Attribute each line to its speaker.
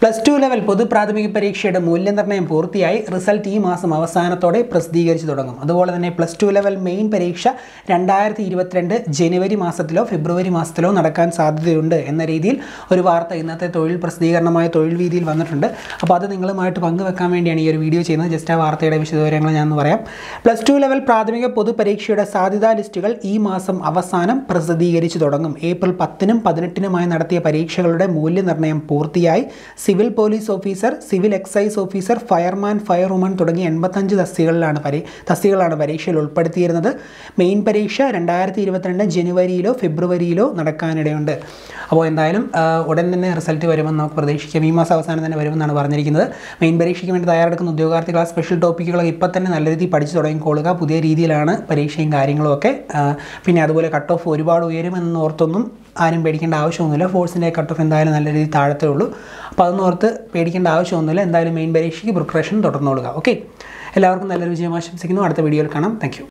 Speaker 1: plus two level പൊതു പ്രാഥമിക പരീക്ഷയുടെ മൂല്യനിർണ്ണയം പൂർത്തിയായി റിസൾട്ട് ഈ മാസം അവസാനത്തോടെ പ്രസിദ്ധീകരിച്ചു തുടങ്ങും അതുപോലെ തന്നെ പ്ലസ് ടു ലെവൽ മെയിൻ പരീക്ഷ രണ്ടായിരത്തി ഇരുപത്തിരണ്ട് ജനുവരി മാസത്തിലോ ഫെബ്രുവരി മാസത്തിലോ നടക്കാൻ സാധ്യതയുണ്ട് എന്ന രീതിയിൽ ഒരു വാർത്ത ഇന്നത്തെ തൊഴിൽ പ്രസിദ്ധീകരണമായ തൊഴിൽ വീതിയിൽ വന്നിട്ടുണ്ട് അപ്പോൾ അത് നിങ്ങളുമായിട്ട് പങ്കുവെക്കാൻ വേണ്ടിയാണ് ഈ ഒരു വീഡിയോ ചെയ്യുന്നത് ജസ്റ്റ് ആ വാർത്തയുടെ വിശദവിവരങ്ങൾ ഞാൻ ഒന്ന് പറയാം പ്ലസ് ടു ലെവൽ പ്രാഥമിക പൊതുപരീക്ഷയുടെ സാധ്യതാ ലിസ്റ്റുകൾ ഈ മാസം അവസാനം പ്രസിദ്ധീകരിച്ചു തുടങ്ങും ഏപ്രിൽ പത്തിനും പതിനെട്ടിനുമായി നടത്തിയ പരീക്ഷകളുടെ മൂല്യനിർണ്ണയം പൂർത്തിയായി civil police officer civil excise officer fireman fire woman തുടങ്ങിയ എൺപത്തഞ്ച് തസ്തികകളിലാണ് പരീ തസ്തികകളാണ് പരീക്ഷയിൽ ഉൾപ്പെടുത്തിയിരുന്നത് മെയിൻ പരീക്ഷ രണ്ടായിരത്തി ഇരുപത്തിരണ്ട് ജനുവരിയിലോ ഫെബ്രുവരിയിലോ നടക്കാനിടയുണ്ട് അപ്പോൾ എന്തായാലും ആ, ഉടൻ തന്നെ റിസൾട്ട് വരുമെന്ന് നമുക്ക് പ്രതീക്ഷിക്കാം ഈ മാസം അവസാനം തന്നെ വരുമെന്നാണ് പറഞ്ഞിരിക്കുന്നത് മെയിൻ പരീക്ഷയ്ക്ക് വേണ്ടി തയ്യാറെടുക്കുന്ന ഉദ്യോഗാർത്ഥികൾ ആ സ്പെഷ്യൽ ടോപ്പിക്കുകളൊക്കെ ഇപ്പം തന്നെ നല്ല രീതിയിൽ പഠിച്ചു തുടങ്ങിക്കൊള്ളുക പുതിയ രീതിയിലാണ് പരീക്ഷയും കാര്യങ്ങളും ഒക്കെ ആ, പിന്നെ അതുപോലെ കട്ട് ഓഫ് ഒരുപാട് ഉയരുമെന്ന് ഓർത്തൊന്നും ആരും പേടിക്കേണ്ട ആവശ്യമൊന്നുമില്ല ഫോഴ്സിൻ്റെ കട്ട് ഓഫ് എന്തായാലും നല്ല രീതിയിൽ താഴത്തേ ഉള്ളൂ അപ്പോൾ അതൊന്നും ഓർത്ത് പേടിക്കേണ്ട ആവശ്യമൊന്നുമില്ല എന്തായാലും മെയിൻ പരീക്ഷയ്ക്ക് പ്രിപ്പറേഷൻ തുടർന്നോളുക ഓക്കെ എല്ലാവർക്കും നല്ലൊരു വിജയം ആശംസിക്കുന്നു അടുത്ത വീഡിയോയിൽ കാണാം താങ്ക്